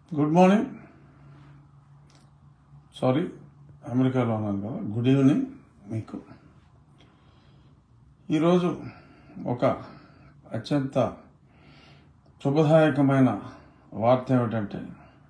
Good morning sorry అమెరికాలో ఉన్నాను కదా గుడ్ ఈవినింగ్ మీకు ఈరోజు ఒక అత్యంత శుభదాయకమైన వార్త ఏమిటంటే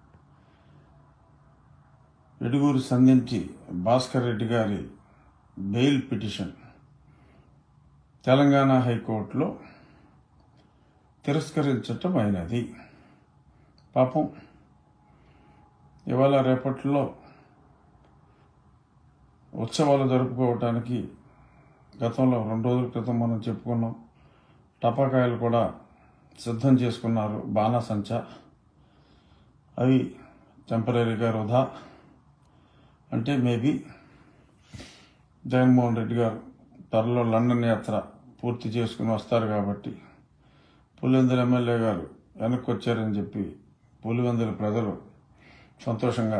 ఎడుగూరు సంధించి భాస్కర్ రెడ్డి గారి బెయిల్ పిటిషన్ తెలంగాణ హైకోర్టులో తిరస్కరించటం అయినది పాపం ఇవాళ రేపట్లో ఉత్సవాలు జరుపుకోవటానికి గతంలో రెండు రోజుల క్రితం మనం చెప్పుకున్నాం టపాకాయలు కూడా సిద్ధం చేసుకున్నారు బాణాసంచ అవి టెంపరీగా వృధా అంటే మేబీ జగన్మోహన్ రెడ్డి గారు త్వరలో లండన్ యాత్ర పూర్తి చేసుకుని వస్తారు కాబట్టి పులివెందుల ఎమ్మెల్యే గారు వెనక్కి వచ్చారని చెప్పి పులివెందుల ప్రజలు సంతోషంగా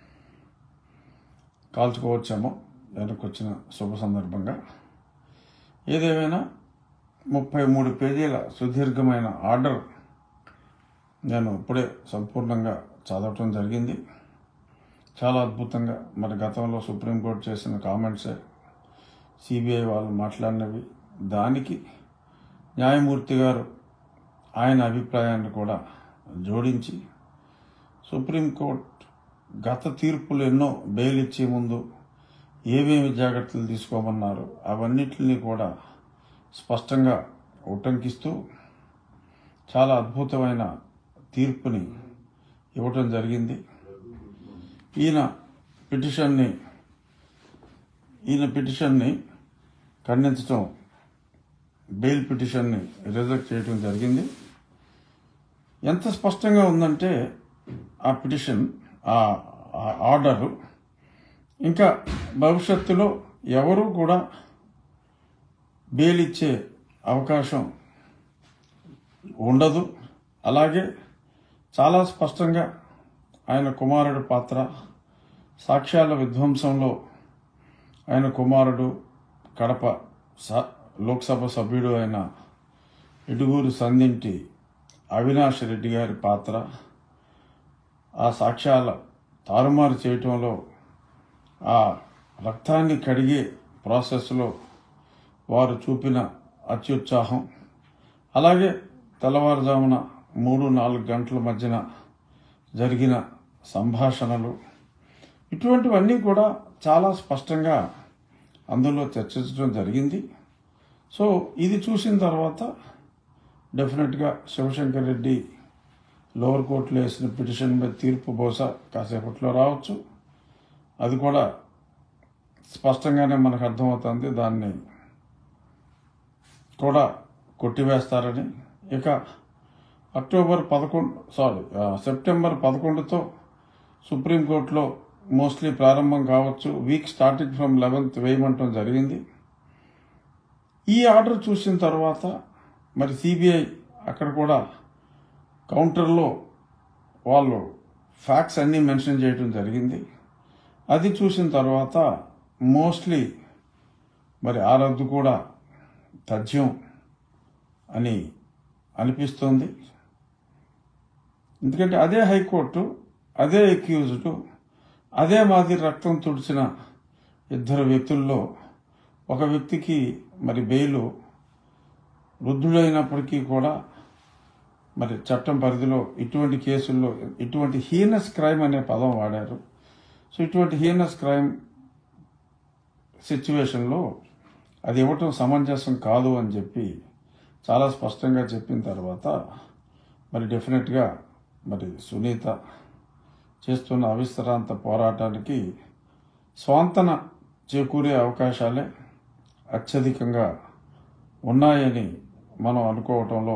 కాల్చుకోవచ్చేమో వెనక్కి వచ్చిన శుభ సందర్భంగా ఏదేమైనా ముప్పై మూడు పేజీల సుదీర్ఘమైన ఆర్డర్ నేను ఇప్పుడే సంపూర్ణంగా చదవటం జరిగింది చాలా అద్భుతంగా మరి గతంలో సుప్రీంకోర్టు చేసిన కామెంట్సే సిబిఐ వాళ్ళు మాట్లాడినవి దానికి న్యాయమూర్తి గారు ఆయన అభిప్రాయాన్ని కూడా జోడించి సుప్రీంకోర్టు గత తీర్పులు ఎన్నో బెయిల్ ఇచ్చే ముందు ఏమేమి జాగ్రత్తలు తీసుకోమన్నారు అవన్నిటిని కూడా స్పష్టంగా ఉటంకిస్తూ చాలా అద్భుతమైన తీర్పుని ఇవ్వటం జరిగింది ఈయన పిటిషన్ని ఈయన పిటిషన్ని ఖండించడం బెయిల్ పిటిషన్ని రిజెక్ట్ చేయడం జరిగింది ఎంత స్పష్టంగా ఉందంటే ఆ పిటిషన్ ఆ ఆ ఆర్డరు ఇంకా భవిష్యత్తులో ఎవరు కూడా బెయిల్ ఇచ్చే అవకాశం ఉండదు అలాగే చాలా స్పష్టంగా ఆయన కుమారుడు పాత్ర సాక్ష్యాల విధ్వంసంలో ఆయన కుమారుడు కడప స- లోక్సభ సభ్యుడు అయిన ఇడుగూరు సంధింటి అవినాష్ రెడ్డి గారి పాత్ర ఆ సాక్ష్యాల తారుమారు చేయటంలో ఆ రక్తాన్ని కడిగే ప్రాసెస్లో వారు చూపిన అత్యుత్సాహం అలాగే తెల్లవారుజామున మూడు నాలుగు గంటల మధ్యన జరిగిన సంభాషణలు ఇటువంటివన్నీ కూడా చాలా స్పష్టంగా అందులో చర్చించడం జరిగింది సో ఇది చూసిన తర్వాత డెఫినెట్గా శివశంకర్ రెడ్డి లోవర్ కోర్టులో వేసిన పిటిషన్ మీద తీర్పు బహుశా కాసేపట్లో రావచ్చు అది కూడా స్పష్టంగానే మనకు అర్థమవుతుంది దాన్ని కూడా కొట్టివేస్తారని ఇక అక్టోబర్ పదకొండు సారీ ఆ, సెప్టెంబర్ పదకొండుతో సుప్రీంకోర్టులో మోస్ట్లీ ప్రారంభం కావచ్చు వీక్ స్టార్టింగ్ ఫ్రమ్ లెవెన్త్ వేయమంటం జరిగింది ఈ ఆర్డర్ చూసిన తర్వాత మరి సిబిఐ అక్కడ కూడా కౌంటర్లో వాళ్ళు ఫ్యాక్ట్స్ అన్నీ మెన్షన్ చేయడం జరిగింది అది చూసిన తర్వాత మోస్ట్లీ మరి ఆ రద్దు కూడా తథ్యం అని అనిపిస్తోంది ఎందుకంటే అదే హైకోర్టు అదే అక్యూజ్డ్ అదే మాదిరి రక్తం తుడిచిన ఇద్దరు వ్యక్తుల్లో ఒక వ్యక్తికి మరి బెయిలు వృద్ధుడైనప్పటికీ కూడా మరి చట్టం పరిధిలో ఇటువంటి కేసుల్లో ఇటువంటి హీనస్ క్రైమ్ అనే పదం వాడారు సో ఇటువంటి హీనస్ క్రైమ్ సిచ్యువేషన్లో అది ఇవ్వటం సమంజసం కాదు అని చెప్పి చాలా స్పష్టంగా చెప్పిన తర్వాత మరి డెఫినెట్గా మరి సునీత చేస్తున్న అవిశ్రాంత పోరాటానికి స్వాంతన చేకూరే అవకాశాలే అత్యధికంగా ఉన్నాయని మనం అనుకోవటంలో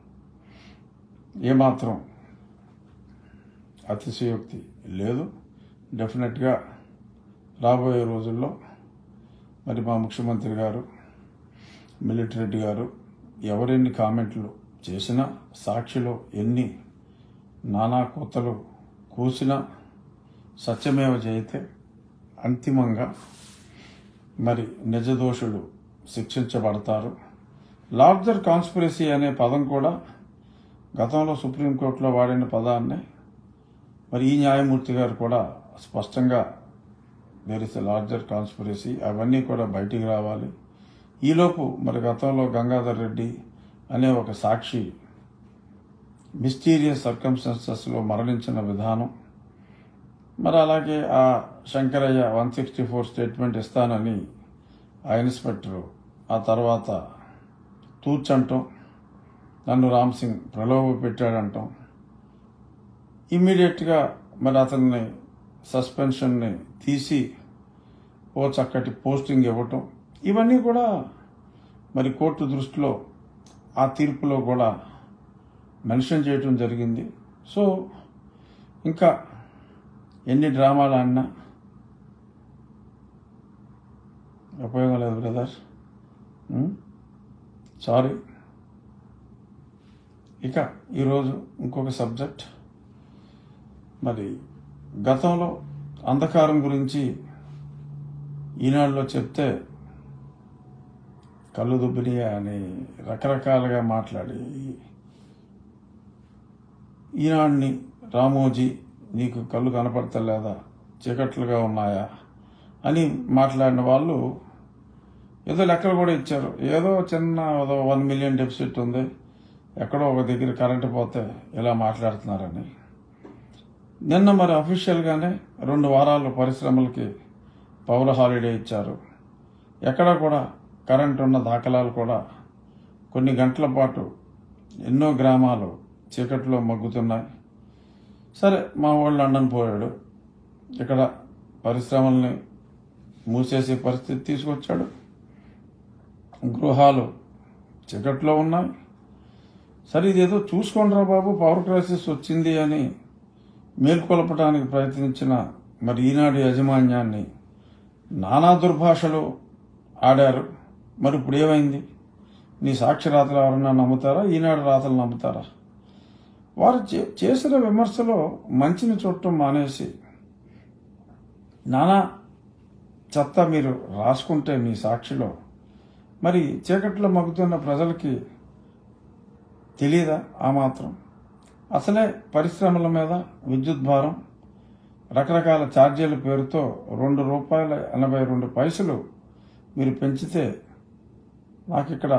ఏమాత్రం అతిశయోక్తి లేదు డెఫినెట్గా రాబోయే రోజుల్లో మరి మా ముఖ్యమంత్రి గారు మిలిటరీ రెడ్డి గారు ఎవరెన్ని కామెంట్లు చేసినా సాక్షిలో ఎన్ని నానా కోతలు కూసినా సత్యమేవ జయితే అంతిమంగా మరి నిజదోషులు శిక్షించబడతారు లార్జర్ కాన్స్పిరసీ అనే పదం కూడా గతంలో సుప్రీంకోర్టులో వాడిన పదాన్ని మరి ఈ న్యాయమూర్తి గారు కూడా స్పష్టంగా there is a larger conspiracy అవన్నీ కూడా బయటికి రావాలి ఈలోపు మరి గతంలో గంగాధర్ రెడ్డి అనే ఒక సాక్షి మిస్టీరియస్ సర్కమ్స్టాన్సెస్లో మరణించిన విధానం మరి అలాగే ఆ Shankarayya one sixty four statement ఇస్తానని ఆ ఇన్స్పెక్టరు ఆ తర్వాత తూర్చంటాం నన్ను రామ్ సింగ్ ప్రలోభ పెట్టాడంటాం ఇమ్మీడియట్గా మరి అతన్ని సస్పెన్షన్ని తీసి ఓ చక్కటి పోస్టింగ్ ఇవ్వటం ఇవన్నీ కూడా మరి కోర్టు దృష్టిలో ఆ తీర్పులో కూడా మెన్షన్ చేయటం జరిగింది సో ఇంకా ఎన్ని డ్రామాలు ఆడినా ఉపయోగం లేదు బ్రదర్ సారీ ఇక ఈరోజు ఇంకొక సబ్జెక్ట్ మరి గతంలో అంధకారం గురించి ఈనాడులో చెప్తే కళ్ళు దుబ్బిని అని రకరకాలుగా మాట్లాడి ఈనాడిని రామోజీ నీకు కళ్ళు కనపడతలేదా చీకట్లుగా ఉన్నాయా అని మాట్లాడిన వాళ్ళు ఏదో లెక్కలు కూడా ఇచ్చారు ఏదో చిన్న ఏదో వన్ మిలియన్ డెఫిసిట్ ఉంది ఎక్కడో ఒక దగ్గర కరెంటు పోతే ఇలా మాట్లాడుతున్నారని నిన్న మరి అఫీషియల్గానే రెండు వారాలు పరిశ్రమలకి పౌర హాలిడే ఇచ్చారు ఎక్కడ కూడా కరెంట్ ఉన్న దాఖలాలు కూడా కొన్ని గంటల పాటు ఎన్నో గ్రామాలు చీకట్లో మగ్గుతున్నాయి సరే మా వాళ్ళు లండన్ పోయాడు ఇక్కడ పరిశ్రమల్ని మూసేసే పరిస్థితి తీసుకొచ్చాడు గృహాలు చీకట్లో ఉన్నాయి సరే ఇదేదో చూసుకోండిరా బాబు పవర్ క్రైసిస్ వచ్చింది అని మేల్కొల్పడానికి ప్రయత్నించిన మరి ఈనాడు యాజమాన్యాన్ని నానా దుర్భాషలు ఆడారు మరి ఇప్పుడు ఏమైంది నీ సాక్షి రాతలు ఎవరన్నా నమ్ముతారా ఈనాడు రాతలు నమ్ముతారా వారు చే- చేసిన విమర్శలో మంచిని చూడటం మానేసి నానా చెత్త మీరు రాసుకుంటే మీ సాక్షిలో మరి చీకట్లో మగ్గుతున్న ప్రజలకి తెలియదా ఆ మాత్రం అసలే పరిశ్రమల మీద విద్యుత్ భారం రకరకాల ఛార్జీల పేరుతో రెండు రూపాయల ఎనభై రెండు పైసలు మీరు పెంచితే నాకు ఇక్కడ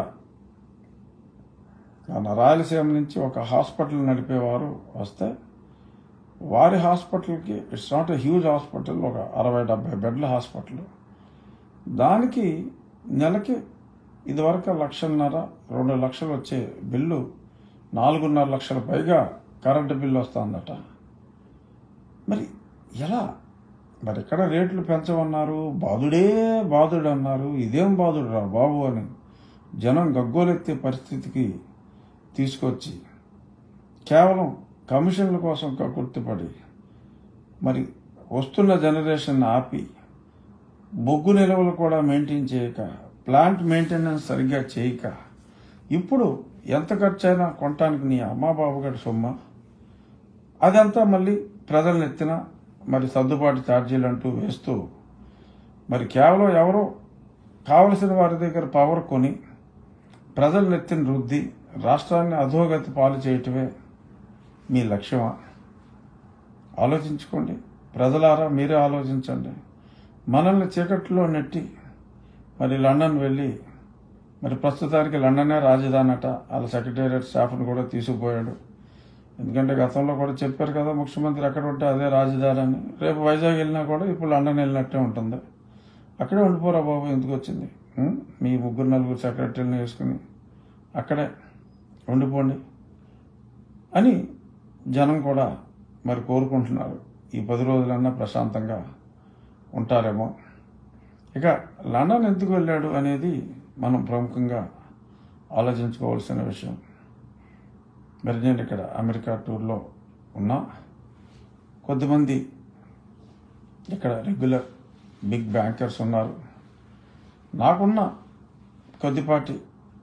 మన రాయలసీమ నుంచి ఒక హాస్పిటల్ నడిపేవారు వస్తే వారి హాస్పిటల్కి it's not a huge hospital ఒక అరవై డెబ్బై బెడ్ల హాస్పిటల్ దానికి నెలకి ఇదివరకు లక్షన్నర రెండు లక్షలు వచ్చే బిల్లు నాలుగున్నర లక్షల పైగా కరెంటు బిల్లు వస్తుందట మరి ఎలా మరి ఇక్కడ రేట్లు పెంచమన్నారు బాధుడే బాధుడు అన్నారు ఇదేం బాధుడు రా బాబు అని జనం గగ్గోలెత్తే పరిస్థితికి తీసుకొచ్చి కేవలం కమిషన్ల కోసం కక్కుర్తిపడి మరి వస్తున్న జనరేషన్ ఆపి బొగ్గు నిల్వలు కూడా మెయింటైన్ చేయక ప్లాంట్ మెయింటెనెన్స్ సరిగ్గా చేయక ఇప్పుడు ఎంత ఖర్చైనా కొనటానికి నీ అమ్మా బాబు గారి సొమ్మ అదంతా మళ్ళీ ప్రజలను ఎత్తిన మరి సర్దుబాటు ఛార్జీలు అంటూ వేస్తూ మరి కేవలం ఎవరో కావలసిన వారి దగ్గర పవర్ కొని ప్రజలను ఎత్తిన వృద్ధి రాష్ట్రాన్ని అధోగతి పాలు చేయటమే మీ లక్ష్యమా ఆలోచించుకోండి ప్రజలారా మీరే ఆలోచించండి మనల్ని చీకట్లో నెట్టి మరి లండన్ వెళ్ళి మరి ప్రస్తుతానికి లండనే రాజధాని అట వాళ్ళ సెక్రటేరియట్ స్టాఫ్ను కూడా తీసుకుపోయాడు ఎందుకంటే గతంలో కూడా చెప్పారు కదా ముఖ్యమంత్రి ఎక్కడ ఉంటే అదే రాజధాని అని రేపు వైజాగ్ వెళ్ళినా కూడా ఇప్పుడు లండన్ వెళ్ళినట్టే ఉంటుంది అక్కడే ఉండిపోరా బాబు ఎందుకు వచ్చింది ఉం? మీ ముగ్గురు నలుగురు సెక్రటరీని వేసుకుని అక్కడే ఉండిపోండి అని జనం కూడా మరి కోరుకుంటున్నారు ఈ పది రోజులన్నా ప్రశాంతంగా ఉంటారేమో ఇక లండన్ ఎందుకు వెళ్ళాడు అనేది మనం ప్రముఖంగా ఆలోచించుకోవాల్సిన విషయం మరి నేను ఇక్కడ అమెరికా టూర్లో ఉన్నా కొద్దిమంది ఇక్కడ రెగ్యులర్ బిగ్ బ్యాంకర్స్ ఉన్నారు నాకున్న కొద్దిపాటి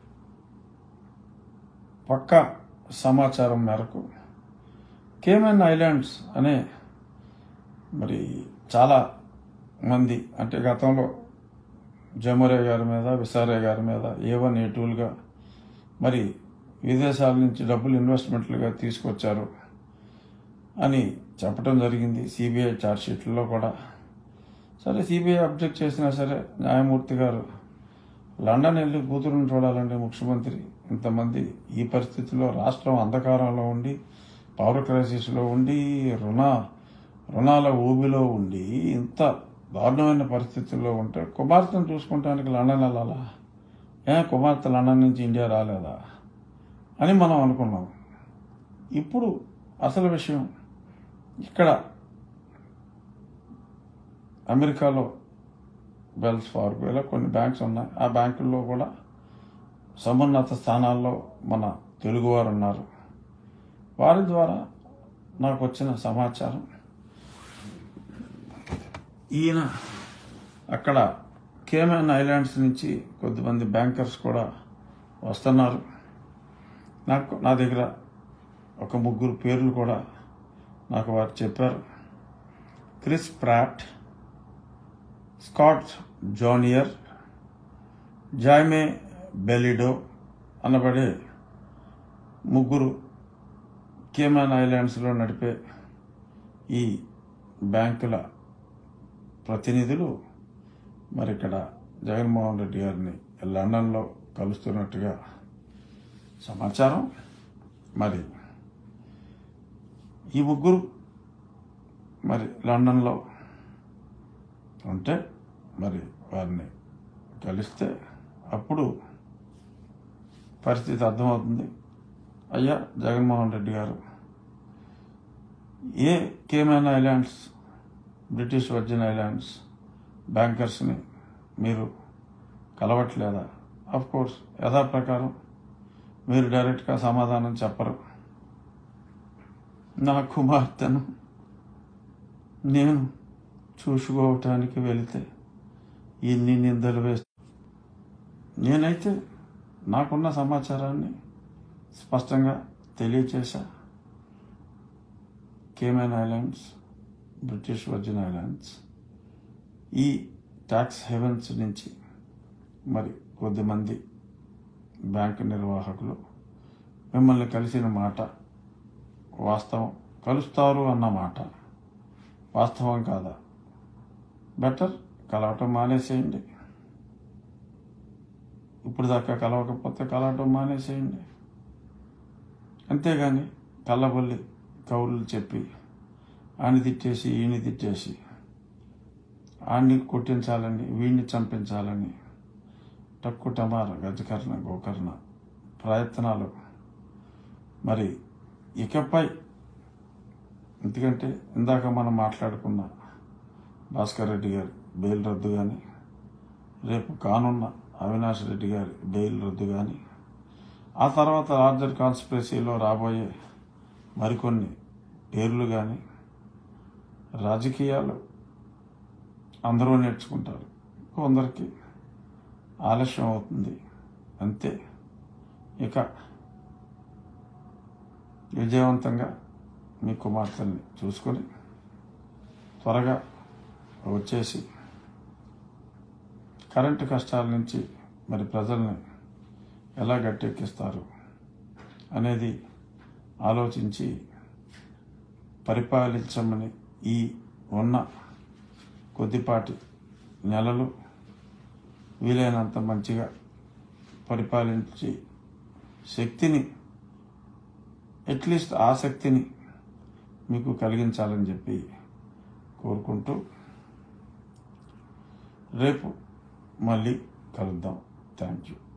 పక్కా సమాచారం మేరకు కేమెన్ ఐలాండ్స్ అనే మరి చాలా మంది అంటే గతంలో జమరే గారి మీద విసారే గారి మీద ఏ వన్ ఏ టూలుగా మరి విదేశాల నుంచి డబ్బులు ఇన్వెస్ట్మెంట్లుగా తీసుకొచ్చారు అని చెప్పడం జరిగింది సిబిఐ ఛార్జ్షీట్లలో కూడా సరే సిబిఐ అబ్జెక్ట్ చేసినా సరే న్యాయమూర్తి గారు లండన్ వెళ్ళి కూతురుని చూడాలంటే ముఖ్యమంత్రి ఇంతమంది ఈ పరిస్థితిలో రాష్ట్రం అంధకారంలో ఉండి పవర్ క్రైసిస్లో ఉండి రుణ రుణాల ఊబిలో ఉండి ఇంత దారుణమైన పరిస్థితుల్లో ఉంటే కుమార్తెను చూసుకుంటానికి లండన్ వెళ్ళాలా ఏ కుమార్తె లండన్ నుంచి ఇండియా రాలేదా అని మనం అనుకున్నాం ఇప్పుడు అసలు విషయం ఇక్కడ అమెరికాలో వెల్స్ ఫార్గో ఇలా కొన్ని బ్యాంక్స్ ఉన్నాయి ఆ బ్యాంకుల్లో కూడా సమున్నత స్థానాల్లో మన తెలుగువారు ఉన్నారు వారి ద్వారా నాకు వచ్చిన సమాచారం ఈయన అక్కడ కేమెన్ ఐలాండ్స్ నుంచి కొద్దిమంది బ్యాంకర్స్ కూడా వస్తున్నారు నాకు నా దగ్గర ఒక ముగ్గురు పేర్లు కూడా నాకు వారు చెప్పారు Chris Pratt Scott junior Jaime Bellido అనబడే ముగ్గురు కేమాన్ ఐలాండ్స్లో నడిపే ఈ బ్యాంకుల ప్రతినిధులు మరి ఇక్కడ జగన్మోహన్ రెడ్డి గారిని లండన్లో కలుస్తున్నట్టుగా సమాచారం మరి ఈ ముగ్గురు మరి లండన్లో ఉంటే మరి వారిని కలిస్తే అప్పుడు పరిస్థితి అర్థమవుతుంది అయ్యా జగన్మోహన్ రెడ్డి గారు ఏ Cayman Islands British Virgin Islands బ్యాంకర్స్ని మీరు కలవట్లేదా అఫ్ కోర్స్ యథాప్రకారం మీరు డైరెక్ట్గా సమాధానం చెప్పరు నా కుమార్తెను నేను చూసుకోవటానికి వెళితే ఎన్ని నిందలు వేస్తా నేనైతే నాకున్న సమాచారాన్ని స్పష్టంగా తెలియచేశా Cayman Islands British Virgin Islands ఈ ట్యాక్స్ హెవెన్స్ నుంచి మరి కొద్దిమంది బ్యాంకు నిర్వాహకులు మిమ్మల్ని కలిసిన మాట వాస్తవం కలుస్తారు అన్న మాట వాస్తవం కాదా బెటర్ కలవటం మానేసేయండి ఇప్పుడు దాకా కలవకపోతే కలవటం మానేసేయండి అంతేగాని కళ్ళబొల్లి కౌరులు చెప్పి ఆని తిట్టేసి ఈయన్ని తిట్టేసి ఆడిని కొట్టించాలని వీడిని చంపించాలని టక్కు టమార గజకర్ణ గోకర్ణ ప్రయత్నాలు మరి ఇకపై ఎందుకంటే ఇందాక మనం మాట్లాడుకున్న భాస్కర్ రెడ్డి గారి బెయిల్ రద్దు కానీ రేపు కానున్న అవినాష్ రెడ్డి గారి బెయిల్ రద్దు కానీ ఆ తర్వాత లార్జర్ కాన్స్పిరసీలో రాబోయే మరికొన్ని పేర్లు కానీ రాజకీయాలు అందరూ నేర్చుకుంటారు కొందరికి ఆలస్యం అవుతుంది అంతే ఇక విజయవంతంగా మీ కుమార్తెని చూసుకొని త్వరగా వచ్చేసి కరెంటు కష్టాల నుంచి మరి ప్రజల్ని ఎలా గట్టెక్కిస్తారు అనేది ఆలోచించి పరిపాలించమని ఈ ఉన్న కొద్దిపాటి నెలలు వీలైనంత మంచిగా పరిపాలించి శక్తిని అట్లీస్ట్ ఆసక్తిని మీకు కలిగించాలని చెప్పి కోరుకుంటూ రేపు మళ్ళీ కలుద్దాం థ్యాంక్ యూ